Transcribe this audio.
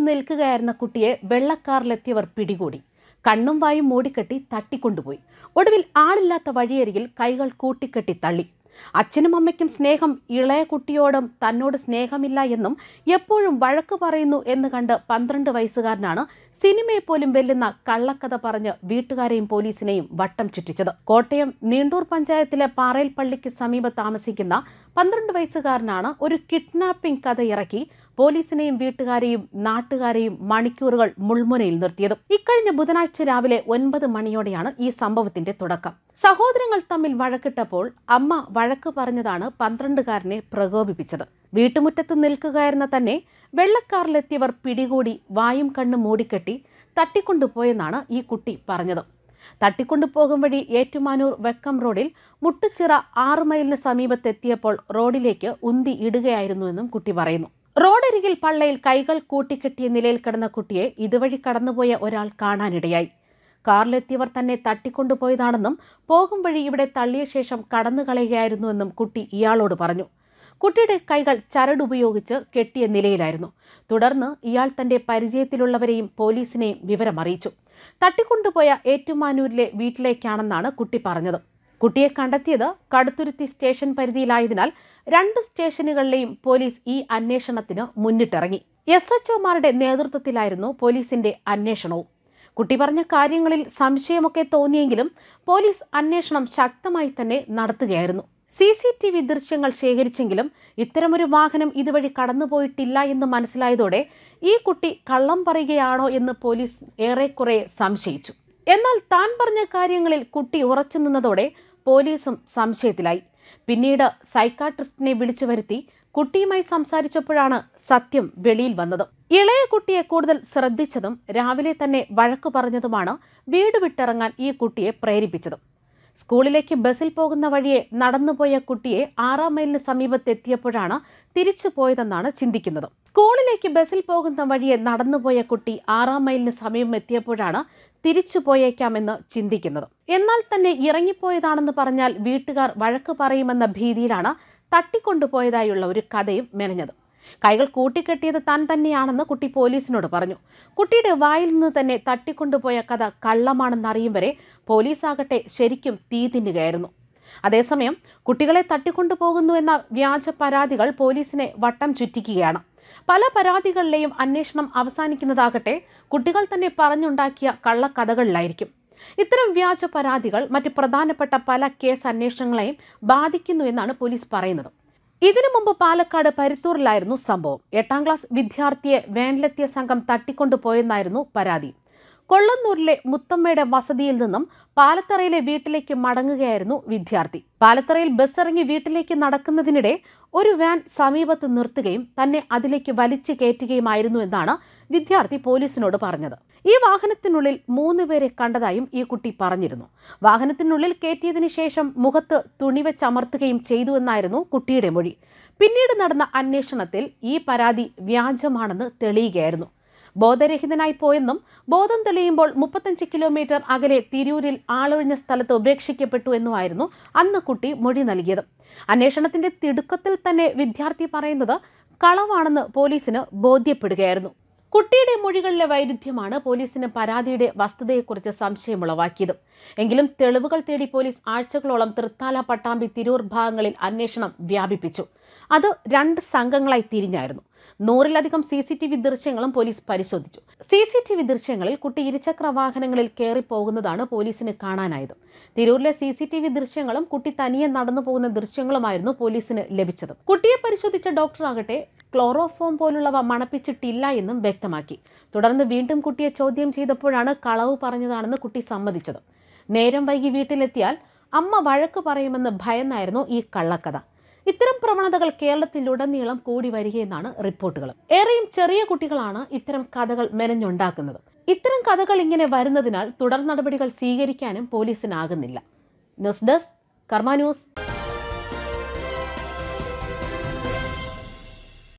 നിൽക്കുകയായിരുന്ന കുട്ടിയെ വെള്ളക്കാറിലെത്തിയവർ പിടികൂടി കണ്ണും വായും മൂടിക്കെട്ടി തട്ടിക്കൊണ്ടുപോയി ഒടുവിൽ ആളില്ലാത്ത വഴിയരികിൽ കൈകൾ കൂട്ടിക്കെട്ടി തള്ളി അച്ഛനും അമ്മയ്ക്കും സ്നേഹം ഇളയ കുട്ടിയോടും തന്നോട് സ്നേഹമില്ല എന്നും എപ്പോഴും വഴക്ക് പറയുന്നു എന്ന് കണ്ട് പന്ത്രണ്ട് വയസ്സുകാരനാണ് സിനിമയെ പോലും വെല്ലുന്ന കള്ളക്കഥ പറഞ്ഞ് വീട്ടുകാരെയും പോലീസിനെയും വട്ടം ചുറ്റിച്ചത് കോട്ടയം നീണ്ടൂർ പഞ്ചായത്തിലെ പാറയിൽ പള്ളിക്ക് സമീപം താമസിക്കുന്ന പന്ത്രണ്ട് വയസ്സുകാരനാണ് ഒരു കിഡ്നാപ്പിംഗ് കഥ ഇറക്കി പോലീസിനെയും വീട്ടുകാരെയും നാട്ടുകാരെയും മണിക്കൂറുകൾ മുൾമുനയിൽ നിർത്തിയത് ഇക്കഴിഞ്ഞ ബുധനാഴ്ച രാവിലെ ഒൻപത് മണിയോടെയാണ് ഈ സംഭവത്തിന്റെ തുടക്കം സഹോദരങ്ങൾ തമ്മിൽ വഴക്കിട്ടപ്പോൾ അമ്മ വഴക്ക് പറഞ്ഞതാണ് പന്ത്രണ്ടുകാരനെ പ്രകോപിപ്പിച്ചത് വീട്ടുമുറ്റത്ത് നിൽക്കുകയായിരുന്ന തന്നെ വെള്ളക്കാറിലെത്തിയവർ പിടികൂടി വായും കണ്ണും മൂടിക്കെട്ടി തട്ടിക്കൊണ്ടുപോയെന്നാണ് ഈ കുട്ടി പറഞ്ഞത് തട്ടിക്കൊണ്ടുപോകും വഴി ഏറ്റുമാനൂർ വെക്കം റോഡിൽ മുട്ടുച്ചിറ ആറ് മൈലിന് സമീപത്തെത്തിയപ്പോൾ റോഡിലേക്ക് ഉന്തി ഇടുകയായിരുന്നുവെന്നും കുട്ടി പറയുന്നു റോഡരികിൽ പള്ളയിൽ കൈകൾ കൂട്ടിക്കെട്ടിയ നിലയിൽ കിടന്ന കുട്ടിയെ ഇതുവഴി കടന്നുപോയ ഒരാൾ കാണാനിടയായി കാറിലെത്തിയവർ തന്നെ തട്ടിക്കൊണ്ടുപോയതാണെന്നും പോകും വഴി ഇവിടെ തള്ളിയ ശേഷം കടന്നു കളയുകയായിരുന്നുവെന്നും കുട്ടി ഇയാളോട് പറഞ്ഞു കുട്ടിയുടെ കൈകൾ ചരടുപയോഗിച്ച് കെട്ടിയ നിലയിലായിരുന്നു തുടർന്ന് ഇയാൾ തന്റെ പരിചയത്തിലുള്ളവരെയും പോലീസിനെയും വിവരമറിയിച്ചു തട്ടിക്കൊണ്ടുപോയ ഏറ്റുമാനൂരിലെ വീട്ടിലേക്കാണെന്നാണ് കുട്ടി പറഞ്ഞത് കുട്ടിയെ കണ്ടെത്തിയത് കടുത്തുരുത്തി സ്റ്റേഷൻ പരിധിയിലായതിനാൽ രണ്ട് സ്റ്റേഷനുകളിലെയും പോലീസ് ഈ അന്വേഷണത്തിന് മുന്നിട്ടിറങ്ങി എസ് എച്ച്ഒമാരുടെ നേതൃത്വത്തിലായിരുന്നു പോലീസിന്റെ അന്വേഷണവും കുട്ടി പറഞ്ഞ കാര്യങ്ങളിൽ സംശയമൊക്കെ തോന്നിയെങ്കിലും പോലീസ് അന്വേഷണം ശക്തമായി തന്നെ നടത്തുകയായിരുന്നു സി സി ടി വി ദൃശ്യങ്ങൾ ശേഖരിച്ചെങ്കിലും ഇത്തരമൊരു വാഹനം ഇതുവഴി കടന്നുപോയിട്ടില്ല എന്ന് മനസ്സിലായതോടെ ഈ കുട്ടി കള്ളം പറയുകയാണോ എന്ന് പോലീസ് ഏറെക്കുറെ സംശയിച്ചു എന്നാൽ താൻ പറഞ്ഞ കാര്യങ്ങളിൽ കുട്ടി ഉറച്ചു നിന്നതോടെ പോലീസും സംശയത്തിലായി പിന്നീട് സൈക്കാട്രിസ്റ്റിനെ വിളിച്ചു വരുത്തി കുട്ടിയുമായി സംസാരിച്ചപ്പോഴാണ് സത്യം വെളിയിൽ വന്നത് ഇളയ കുട്ടിയെ കൂടുതൽ ശ്രദ്ധിച്ചതും രാവിലെ തന്നെ വഴക്കു പറഞ്ഞതുമാണ് വീട് വിട്ടിറങ്ങാൻ ഈ കുട്ടിയെ പ്രേരിപ്പിച്ചത് സ്കൂളിലേക്ക് ബസ്സിൽ പോകുന്ന വഴിയെ നടന്നുപോയ കുട്ടിയെ ആറാം മൈലിന് സമീപത്തെത്തിയപ്പോഴാണ് തിരിച്ചു പോയതെന്നാണ് ചിന്തിക്കുന്നത് സ്കൂളിലേക്ക് ബസ്സിൽ പോകുന്ന വഴിയെ നടന്നുപോയ കുട്ടി ആറാം മൈലിന് സമീപം എത്തിയപ്പോഴാണ് തിരിച്ചു പോയേക്കാമെന്ന് ചിന്തിക്കുന്നത് എന്നാൽ തന്നെ ഇറങ്ങിപ്പോയതാണെന്ന് പറഞ്ഞാൽ വീട്ടുകാർ വഴക്ക് പറയുമെന്ന ഭീതിയിലാണ് തട്ടിക്കൊണ്ടുപോയതായുള്ള ഒരു കഥയും മെനഞ്ഞത് കൈകൾ കൂട്ടിക്കെട്ടിയത് താൻ തന്നെയാണെന്ന് കുട്ടി പോലീസിനോട് പറഞ്ഞു കുട്ടിയുടെ വായിൽ നിന്ന് തന്നെ തട്ടിക്കൊണ്ടുപോയ കഥ കള്ളമാണെന്നറിയും വരെ പോലീസാകട്ടെ ശരിക്കും തീ തിന്നുകയായിരുന്നു അതേസമയം കുട്ടികളെ തട്ടിക്കൊണ്ടുപോകുന്നു എന്ന വ്യാജ പരാതികൾ പോലീസിനെ വട്ടം ചുറ്റിക്കുകയാണ് പല പരാതികളിലെയും അന്വേഷണം അവസാനിക്കുന്നതാകട്ടെ കുട്ടികൾ തന്നെ പറഞ്ഞുണ്ടാക്കിയ കള്ളക്കഥകളിലായിരിക്കും ഇത്തരം വ്യാജ പരാതികൾ മറ്റ് പ്രധാനപ്പെട്ട പല കേസ് അന്വേഷണങ്ങളെയും ബാധിക്കുന്നു എന്നാണ് പോലീസ് പറയുന്നത് ഇതിനു മുമ്പ് പാലക്കാട് പരുത്തൂരിലായിരുന്നു സംഭവം എട്ടാം ക്ലാസ് വിദ്യാർത്ഥിയെ വാനിലെത്തിയ സംഘം തട്ടിക്കൊണ്ടുപോയെന്നായിരുന്നു പരാതി കൊള്ളന്നൂരിലെ മുത്തമ്മയുടെ വസതിയിൽ നിന്നും പാലത്തറയിലെ വീട്ടിലേക്ക് മടങ്ങുകയായിരുന്നു വിദ്യാർത്ഥി പാലത്തറയിൽ ബസ് ഇറങ്ങി വീട്ടിലേക്ക് നടക്കുന്നതിനിടെ ഒരു വാൻ സമീപത്ത് നിർത്തുകയും തന്നെ അതിലേക്ക് വലിച്ചു കയറ്റുകയുമായിരുന്നു എന്നാണ് വിദ്യാർത്ഥി പോലീസിനോട് പറഞ്ഞത് ഈ വാഹനത്തിനുള്ളിൽ മൂന്ന് പേരെ കണ്ടതായും ഈ കുട്ടി പറഞ്ഞിരുന്നു വാഹനത്തിനുള്ളിൽ കയറ്റിയതിനു ശേഷം മുഖത്ത് തുണിവെച്ചമർത്തുകയും ചെയ്തുവെന്നായിരുന്നു കുട്ടിയുടെ മൊഴി പിന്നീട് നടന്ന അന്വേഷണത്തിൽ ഈ പരാതി വ്യാജമാണെന്ന് തെളിയുകയായിരുന്നു ബോധരഹിതനായി പോയെന്നും ബോധം തെളിയുമ്പോൾ മുപ്പത്തഞ്ച് കിലോമീറ്റർ അകലെ തിരൂരിൽ ആളൊഴിഞ്ഞ സ്ഥലത്ത് ഉപേക്ഷിക്കപ്പെട്ടു എന്നുമായിരുന്നു അന്ന് കുട്ടി മൊഴി നൽകിയത് അന്വേഷണത്തിന്റെ തിടുക്കത്തിൽ തന്നെ വിദ്യാർത്ഥി പറയുന്നത് കളവാണെന്ന് പോലീസിന് ബോധ്യപ്പെടുകയായിരുന്നു കുട്ടിയുടെ മൊഴികളിലെ വൈരുദ്ധ്യമാണ് പോലീസിന് പരാതിയുടെ വസ്തുതയെക്കുറിച്ച് സംശയമുളവാക്കിയത് എങ്കിലും തെളിവുകൾ തേടി പോലീസ് ആഴ്ചകളോളം തൃത്താല പട്ടാമ്പി തിരൂർ ഭാഗങ്ങളിൽ അന്വേഷണം വ്യാപിപ്പിച്ചു അത് രണ്ട് സംഘങ്ങളായി തിരിഞ്ഞായിരുന്നു നൂറിലധികം സി സി ടി വി ദൃശ്യങ്ങളും പോലീസ് പരിശോധിച്ചു സി സി ടി വി ദൃശ്യങ്ങളിൽ കുട്ടി ഇരുചക്ര വാഹനങ്ങളിൽ കയറി പോകുന്നതാണ് പോലീസിന് കാണാനായത് തിരൂരിലെ സി സി ടി വി ദൃശ്യങ്ങളും കുട്ടി തനിയെ നടന്നു പോകുന്ന ദൃശ്യങ്ങളുമായിരുന്നു പോലീസിന് ലഭിച്ചത് കുട്ടിയെ പരിശോധിച്ച ഡോക്ടറാകട്ടെ ക്ലോറോഫോം പോലുള്ളവ മണപ്പിച്ചിട്ടില്ല എന്നും വ്യക്തമാക്കി തുടർന്ന് വീണ്ടും കുട്ടിയെ ചോദ്യം ചെയ്തപ്പോഴാണ് കളവ് പറഞ്ഞതാണെന്ന് കുട്ടി സമ്മതിച്ചത് നേരം വൈകി വീട്ടിലെത്തിയാൽ അമ്മ വഴക്ക് പറയുമെന്ന് ഭയന്നായിരുന്നു ഈ കള്ളക്കഥ ഇത്തരം പ്രവണതകൾ കേരളത്തിലുടനീളം കൂടി വരികയെന്നാണ് റിപ്പോർട്ടുകൾ ഏറെയും ചെറിയ കുട്ടികളാണ് ഇത്തരം കഥകൾ മെനഞ്ഞുണ്ടാക്കുന്നത് ഇത്തരം കഥകൾ ഇങ്ങനെ വരുന്നതിനാൽ തുടർ നടപടികൾ സ്വീകരിക്കാനും പോലീസിനാകുന്നില്ല ന്യൂസ് ഡെസ്ക് കർമ്മ ന്യൂസ്